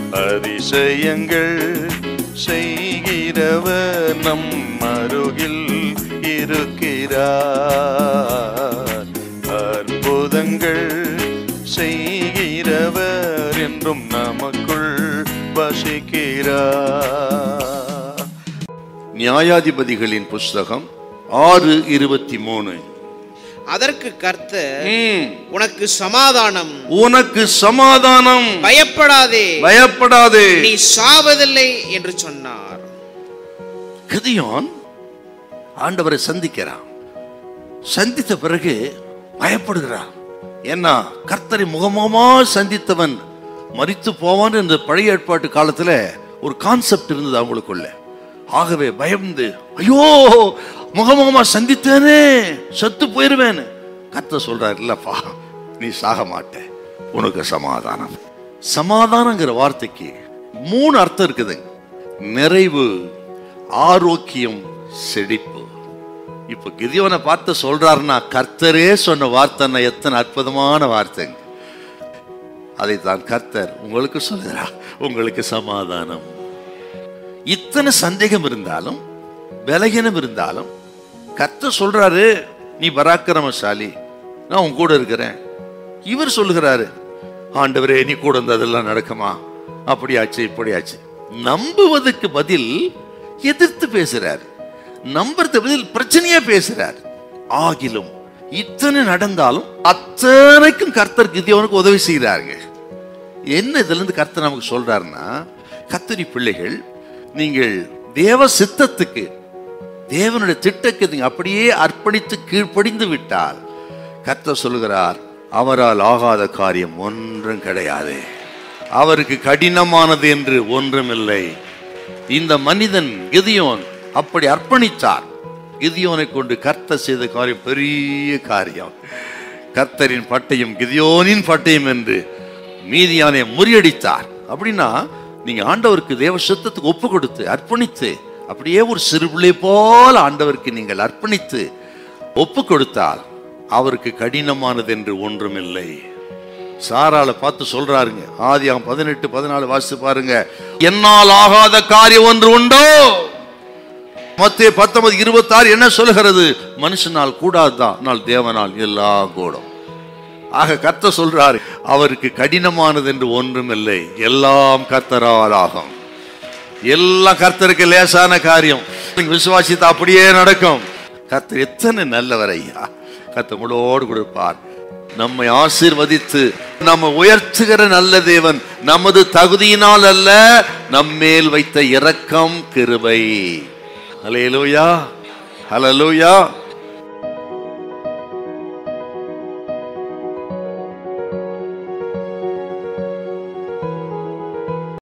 அதிசயங்கள் செய்கிறவர் நம் அருகில் இருக்கிறார் அற்புதங்கள் செய்கிறவர் என்றும் நமக்குள் வசிக்கிறார் நியாயாதிபதிகளின் புஸ்தகம் ஆறு இருபத்தி மூணு அதற்கு கர்த்தர் உனக்கு சமாதானம் உனக்கு சமாதானம் பயப்படாதே பயப்படாதே நீ சாவதில்லை என்று சொன்னார் கிதியோன் ஆண்டவரை சந்திக்கிறான் சந்தித்த பிறகு பயப்படுகிறான் ஏன்னா கர்த்தரை முகமுகமா சந்தித்தவன் மரித்து போவான் என்ற பழைய ஏற்பாட்டு காலத்துல ஒரு கான்செப்ட் இருந்தது அவங்களுக்குள்ள ஆகவே பயந்து ஐயோ முகமுகமா சந்தித்தேனே செத்து போயிருவேன் கர்த்தர் சொல்றாரு இல்லப்பா நீ சாக மாட்ட உனக்கு சமாதானம் சமாதானங்கிற வார்த்தைக்கு மூணு அர்த்தம் இருக்குது நிறைவு ஆரோக்கியம் செழிப்பு இப்ப கிதியோனை பார்த்து சொல்றாருன்னா கர்த்தரே சொன்ன வார்த்தைன்னா எத்தனை அற்புதமான வார்த்தைங்க அதை தான் கர்த்தர் உங்களுக்கு சொல்லுகிறார் உங்களுக்கு சமாதானம் இத்தனை சந்தேகம் இருந்தாலும் பலகீனம் இருந்தாலும் கர்த்தர் சொல்றாரு நீ பராக்கிரமசாலி நான் உன் கூட இருக்கிறேன் இவர் சொல்லுகிறாரு ஆண்டவரே நீ கூட இருந்ததெல்லாம் நடக்குமா அப்படியாச்சு இப்படியாச்சு நம்புவதற்கு பதில் எதிர்த்து பேசுறாரு நம்புறது பதில் பிரச்சனையா பேசுறாரு ஆகிலும் இத்தனை நடந்தாலும் அத்தனைக்கும் கர்த்தர் கிதியோனுக்கு உதவி செய்கிறாருங்க என்ன இதுல இருந்து கர்த்தர் நமக்கு சொல்றாருன்னா கத்தரி பிள்ளைகள் நீங்கள் தேவ சித்தத்துக்கு தேவனுடைய திட்டக்கு நீங்க அப்படியே அர்ப்பணித்து கீழ்ப்படிந்து விட்டால் கர்த்தர் சொல்லுகிறார் அவரால் ஆகாத காரியம் ஒன்றும் கிடையாது அவருக்கு கடினமானது என்று ஒன்றுமில்லை இந்த மனிதன் கிதியோன் அப்படி அர்ப்பணித்தார் கிதியோனை கொண்டு கர்த்தர் செய்த காரியம் பெரிய காரியம் கர்த்தரின் பட்டயம் கிதியோனின் பட்டயம் என்று மீதியானை முறியடித்தார் அப்படின்னா நீங்க ஆண்டவருக்கு தேவ சித்தத்துக்கு ஒப்பு கொடுத்து அர்ப்பணித்து அப்படியே ஒரு சிறுபிள்ளை போல ஆண்டவருக்கு நீங்கள் அர்ப்பணித்து ஒப்பு கொடுத்தால் அவருக்கு கடினமானது என்று ஒன்றுமில்லை சாரால பார்த்து சொல்றாருங்க ஆதியாம் பதினெட்டு பதினாலு வாசித்து பாருங்க என்னால் ஆகாத காரியம் ஒன்று உண்டோ மத்திய பத்தொன்பது இருபத்தாறு என்ன சொல்லுகிறது மனுஷனால் கூடாதுதான் ஆனால் தேவனால் எல்லாம் கூடும் ஆக கர்த்த சொல்றாரு அவருக்கு கடினமானது என்று ஒன்றும் இல்லை எல்லாம் கர்த்தரால் ஆகும் எல்லாம் கர்த்தருக்கு லேசான காரியம் நீங்க விசுவாசித்தா அப்படியே நடக்கும் கர்த்தர் எத்தனை நல்லவர் ஐயா கர்த்தர் உங்களோடு கொடுப்பார் நம்மை ஆசீர்வதித்து நம்ம உயர்த்துகிற நல்ல தேவன் நமது தகுதியினால் அல்ல நம்மேல் வைத்த இரக்கம் கிருபை ஹalleluya ஹalleluya